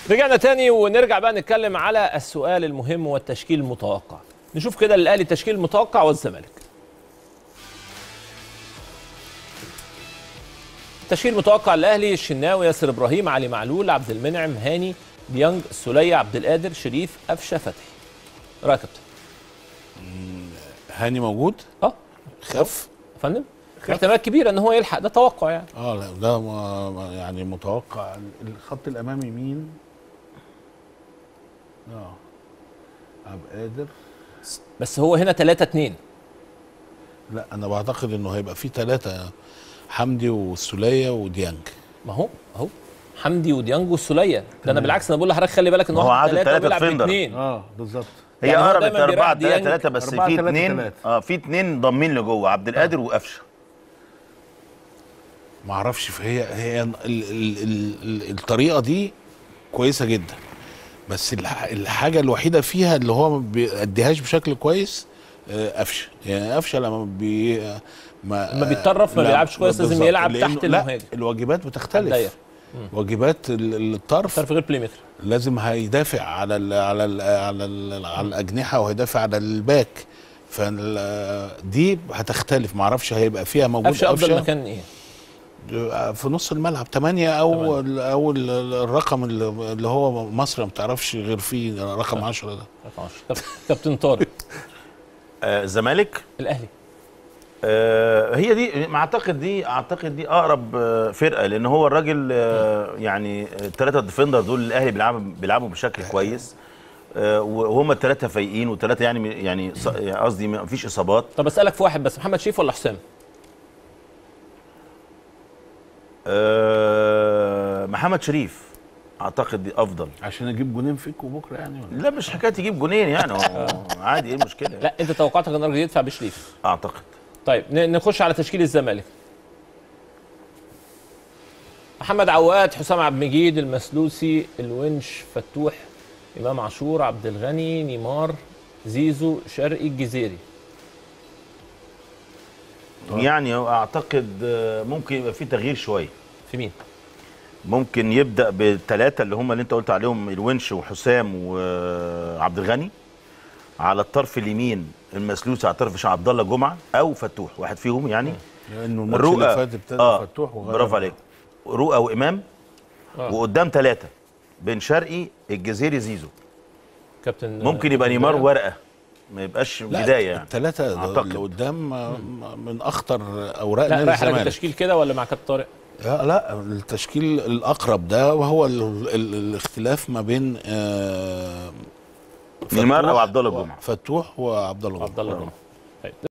رجعنا تاني ونرجع بقى نتكلم على السؤال المهم والتشكيل المتوقع نشوف كده الاهلي التشكيل المتوقع والزمالك تشكيل متوقع الاهلي الشناوي ياسر ابراهيم علي معلول عبد المنعم هاني ديانج السوليه عبد القادر شريف قفشه فتحي رايك يا كابتن هاني موجود اه خف يا فندم احتمال كبير ان هو يلحق ده توقع يعني اه لا ده ما ما- يعني متوقع الخط الامامي مين اه عبد القادر بس هو هنا 3 2 لا انا بعتقد انه هيبقى في ثلاثه حمدي والسوليه وديانج ما هو اهو حمدي وديانج والسوليه ده انا بالعكس انا بقول لحضرتك خلي بالك ان ما هو واحد عادل ثلاثه تلاتة وبيلعب ديفندر. باثنين اه بالظبط هي يعني هو اقرب دايماً 4 بيريح 3 ديانج 3 بس أربعة في تلاتة اثنين تلاتة. اه في اثنين ضامين لجوه عبد القادر وقفشه ما اعرفش هي هي ال ال ال ال الطريقه دي كويسه جدا بس الح- الحاجه الوحيده فيها اللي هو ما بيأديهاش بشكل كويس آه، قفشه يعني قفشه لما بي ما لما بيتطرف ما لا، بيلعبش كويس لازم بالظبط، يلعب لأنه- تحت لا المهاجم الواجبات بتختلف الداير. واجبات ال- ال- الطرف طرف غير بلاي ميكر لازم هيدافع على ال على ال على ال على الاجنحه وهيدافع على الباك فدي هتختلف ما اعرفش هيبقى فيها موجود قفشه افضل قفشه مكان ايه في نص الملعب 8 او ال او ال- الرقم اللي اللي هو مصر ما بتعرفش غير فيه رقم 10 ده رقم 10. كابتن- كابتن طارق آه الزمالك الاهلي آه هي دي ما اعتقد دي اعتقد دي اقرب آه فرقه لان هو الراجل آه يعني الثلاثه ديفندر دول الاهلي بيلعبوا بيلعبوا بشكل كويس آه وهم الثلاثه فايقين والثلاثه يعني يعني ص- يعني قصدي ما فيش اصابات طب اسالك في واحد بس محمد شريف ولا حسام آه محمد شريف اعتقد دي افضل عشان اجيب جونين فيكوا بكره يعني ولا لا مش حكايه يجيب جونين يعني هو عادي ايه المشكله لا انت توقعتك ان الراجل يدفع بشريف اعتقد طيب ن- نخش على تشكيل الزمالك محمد عواد حسام عبد المجيد المسلوسي الونش فتوح امام عاشور عبد الغني نيمار زيزو شرقي الجزيري يعني هو اعتقد آه، ممكن يبقى في تغيير شويه في مين؟ ممكن يبدا بالثلاثه اللي هم اللي انت قلت عليهم الونش وحسام وعبد الغني على الطرف اليمين المسلوس على الطرف عبد الله جمعه او فتوح واحد فيهم يعني لانه الماتش اللي رؤى فات ابتدى اه فتوح وغير برافو عليك رؤى وامام آه. وقدام ثلاثه بن شرقي الجزيري زيزو كابتن ممكن يبقى نيمار ورقه ما يبقاش لا بدايه يعني الثلاثه أعتقد. اللي قدام آه، من اخطر اوراق لا نادي رايح على الزمالك التشكيل كده ولا مع كابتن طارق؟ لا لا التشكيل الاقرب ده وهو ال ال الاختلاف ما بين آه نيمار فتوح أو عبد الله جمعة. فتوح وعبد الله جمعه عبد الله جمعه طيب